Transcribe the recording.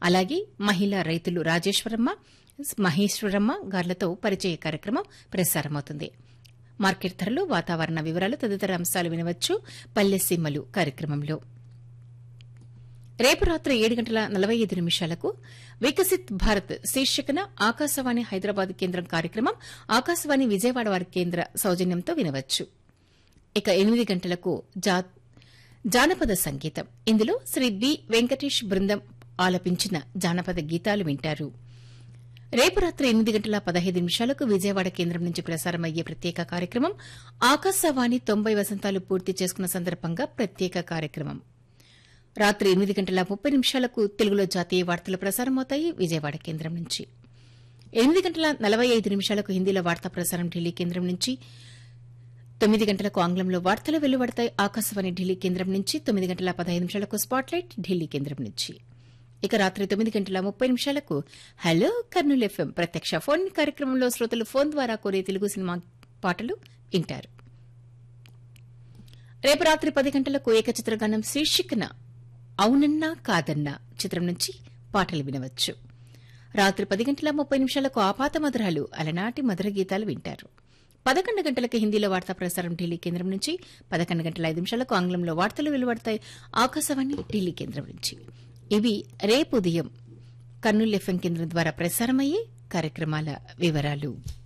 అలాగే మహిళా రైతులు రాజేశ్వరమ్మ మహేశ్వరమ్మ గార్లతో పరిచయ కార్యక్రమం ప్రసారమవుతుంది మార్కెట్ ధరలు వాతావరణ వివరాలు తదితర అంశాలు వినవచ్చు పల్లెసీమలు కార్యక్రమంలో రేపు రాత్రి ఏడు గంటల నలభై ఐదు నిమిషాలకు వికసిత్ భారత్ శీర్షికన ఆకాశవాణి హైదరాబాద్ కేంద్రం కార్యక్రమం ఆకాశవాణి విజయవాడ వారి కేంద్ర సౌజన్యంతో వినవచ్చు ఇక ఎనిమిది గంటలకు జా- జానపద సంగీతం ఇందులో శ్రీ బి వెంకటేష్ బృందం ఆలపించిన జానపద గీతాలు వింటారు రేపు రాత్రి ఎనిమిది గంటల పదహైదు నిమిషాలకు విజయవాడ కేంద్రం నుంచి ప్రసారమయ్యే ప్రత్యేక కార్యక్రమం ఆకాశవాణి తొంభై వసంతాలు పూర్తి చేసుకున్న సందర్భంగా ప్రత్యేక కార్యక్రమం రాత్రి ఎనిమిది గంటల ముప్పై నిమిషాలకు తెలుగులో జాతీయ వార్తలు ప్రసారమవుతాయి విజయవాడ కేంద్రం నుంచి ఎనిమిది గంటల నలభై ఐదు నిమిషాలకు హిందీలో వార్తా ప్రసారం ఢిల్లీ కేంద్రం నుంచి తొమ్మిది గంటలకు ఆంగ్లంలో వార్తలు వెలువడతాయి ఆకాశవాణి ఢిల్లీ కేంద్రం నుంచి తొమ్మిది గంటల పదహైదు నిమిషాలకు స్పాట్లైట్ ఢిల్లీ కేంద్రం నుంచి ఇక రాత్రి తొమ్మిది గంటల ముప్పై నిమిషాలకు హలో కర్నూలు ఎఫ్ఎం ప్రత్యక్ష ఫోన్ కార్యక్రమంలో శ్రోతలు ఫోన్ ద్వారా కోరే తెలుగు సినిమా పాటలు వింటారు రేపు రాత్రి పది గంటలకు ఏకచిత్రగానం శీర్షికన అవునన్నా కాదన్నా చిత్రం నుంచి పాటలు వినవచ్చు రాత్రి పది గంటల ముప్పై నిమిషాలకు ఆపాత మధురాలు అలనాటి మధుర గీతాలు వింటారు పదకొండు గంటలకు హిందీలో వార్తా ప్రసారం ఢిల్లీ కేంద్రం నుంచి పదకొండు గంటల ఐదు నిమిషాలకు ఆంగ్లంలో వార్తలు వెలువడతాయి ఆకాశవాణి ఢిల్లీ కేంద్రం నుంచి ఇవి రేపు ఉదయం కర్నూలు ఎఫ్ఎం కేంద్రం ద్వారా ప్రసారమయ్యే కార్యక్రమాల వివరాలు